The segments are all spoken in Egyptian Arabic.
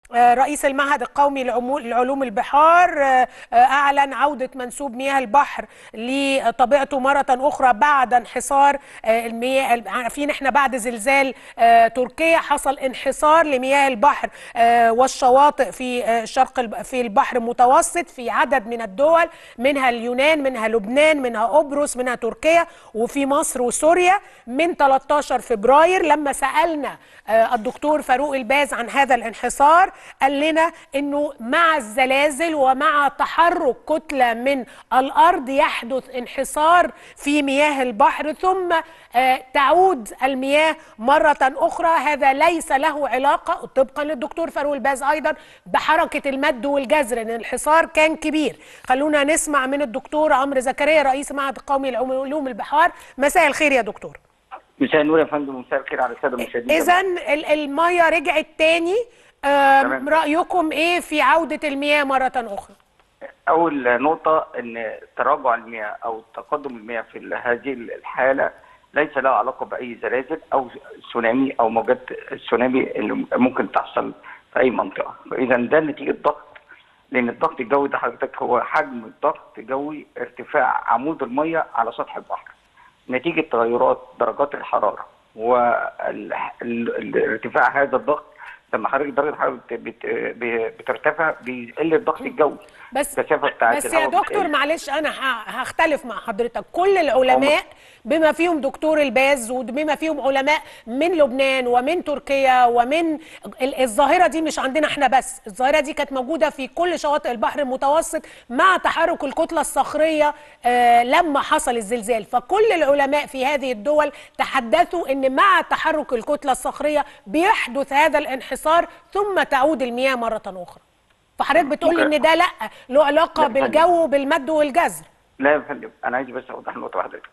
رئيس المعهد القومي لعلوم البحار أعلن عودة منسوب مياه البحر لطبيعته مرة أخرى بعد انحصار المياه عارفين احنا بعد زلزال تركيا حصل انحصار لمياه البحر والشواطئ في الشرق في البحر المتوسط في عدد من الدول منها اليونان منها لبنان منها قبرص منها تركيا وفي مصر وسوريا من 13 فبراير لما سألنا الدكتور فاروق الباز عن هذا الانحصار قال لنا انه مع الزلازل ومع تحرك كتله من الارض يحدث انحصار في مياه البحر ثم تعود المياه مره اخرى هذا ليس له علاقه طبقا للدكتور فاروق الباز ايضا بحركه المد والجزر ان الانحصار كان كبير خلونا نسمع من الدكتور عمرو زكريا رئيس المعهد القومي لعلوم البحار مساء الخير يا دكتور مساء النور يا فندم ومساء الخير على الساده المشاهدين اذا الميه رجعت تاني رايكم ايه في عوده المياه مره اخرى اول نقطه ان تراجع المياه او تقدم المياه في هذه الحاله ليس له علاقه باي زلازل او تسونامي او موجات السونامي اللي ممكن تحصل في اي منطقه فاذا ده نتيجه ضغط لان الضغط الجوي ده حضرتك هو حجم الضغط الجوي ارتفاع عمود الميه على سطح البحر نتيجه تغيرات درجات الحراره وارتفاع هذا الضغط لما حضرتك درجه الحراره بترتفع بيقل الضغط الجوي بس بس يا دكتور معلش انا هختلف مع حضرتك كل العلماء بما فيهم دكتور الباز وبما فيهم علماء من لبنان ومن تركيا ومن الظاهره دي مش عندنا احنا بس الظاهره دي كانت موجوده في كل شواطئ البحر المتوسط مع تحرك الكتله الصخريه آه لما حصل الزلزال فكل العلماء في هذه الدول تحدثوا ان مع تحرك الكتله الصخريه بيحدث هذا الانحصار ثم تعود المياه مره اخرى فحضرتك بتقول لي ان ده لا له علاقه بالجو وبالمد والجزر لا يا فندم انا عايز بس اوضح نقطه واحده لك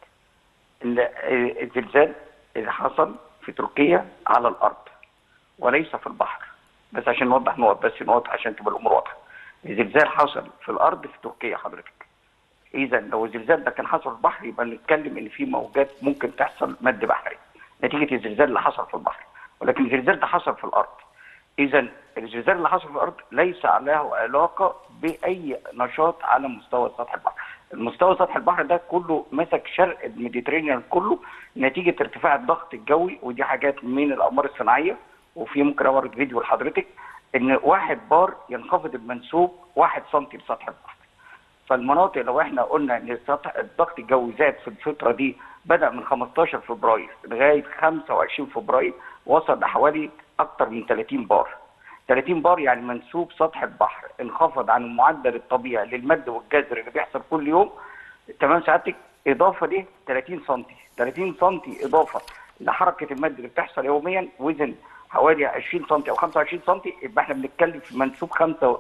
الزلزال اللي حصل في تركيا على الارض وليس في البحر بس عشان نوضح نقط بس نقط عشان تبقى الامور واضحه الزلزال حصل في الارض في تركيا حضرتك اذا لو الزلزال ده كان حصل في البحر يبقى نتكلم ان في موجات ممكن تحصل مد بحري نتيجه الزلزال اللي حصل في البحر ولكن الزلزال ده حصل في الارض اذا الزلزال اللي حصل في الارض ليس له علاقه باي نشاط على مستوى سطح البحر المستوى سطح البحر ده كله مسك شرق الميديترينيان كله نتيجه ارتفاع الضغط الجوي ودي حاجات من الاقمار الصناعيه وفي ممكن اورد فيديو لحضرتك ان واحد بار ينخفض المنسوب 1 سم لسطح البحر فالمناطق لو احنا قلنا ان سطح الضغط الجوي زاد في الفتره دي بدا من 15 فبراير لغايه 25 فبراير وصل لحوالي اكثر من 30 بار 30 بار يعني منسوب سطح البحر انخفض عن المعدل الطبيعي للمد والجزر اللي بيحصل كل يوم تمام سعادتك اضافه دي 30 سم 30 سم اضافه لحركه المد اللي بتحصل يوميا وزن حوالي 20 سم او 25 سم يبقى احنا بنتكلم في منسوب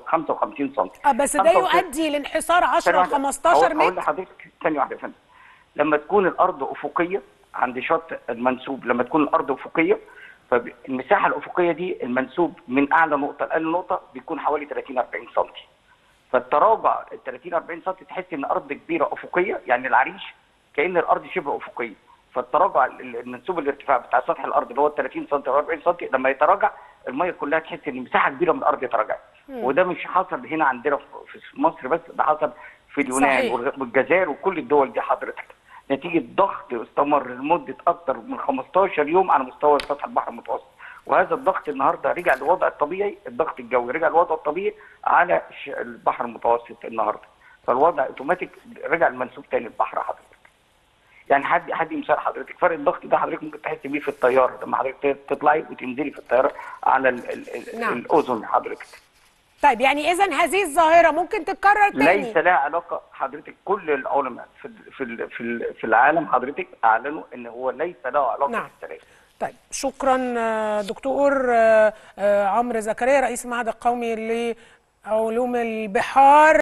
55 سم اه بس ده يؤدي لانحسار 10 15 متر اقول لحضرتك ثانيه واحده يا فندم لما تكون الارض افقيه عند شط المنسوب لما تكون الارض افقيه فالمساحه الافقيه دي المنسوب من اعلى نقطه لاقل نقطه بيكون حوالي 30 40 سم فالتراجع ال 30 40 سم تحس ان ارض كبيره افقيه يعني العريش كان الارض شبه افقيه فالتراجع المنسوب الارتفاع بتاع سطح الارض اللي هو 30 سم او 40 سم لما يتراجع الميه كلها تحس ان مساحه كبيره من الارض تراجعت وده مش حصل هنا عندنا في مصر بس ده حصل في اليونان صحيح. والجزائر وكل الدول دي حضرتك نتيجه ضغط استمر لمده اكثر من 15 يوم على مستوى سطح البحر المتوسط وهذا الضغط النهارده رجع للوضع الطبيعي الضغط الجوي رجع للوضع الطبيعي على البحر المتوسط النهارده فالوضع اوتوماتيك رجع المنسوب تاني البحر حضرتك يعني حد حد مثال حضرتك فرق الضغط ده حضرتك ممكن تحس بيه في الطياره لما حضرتك تطلعي وتنزلي في الطياره على ال ال نعم. الاذن حضرتك طيب يعني اذا هذه الظاهره ممكن تتكرر تاني ليس لها علاقه حضرتك كل العلماء في في في في العالم حضرتك اعلنوا ان هو ليس له علاقه نعم. بالسلاسل طيب شكرا دكتور عمرو زكريا رئيس المعهد القومي لعلوم البحار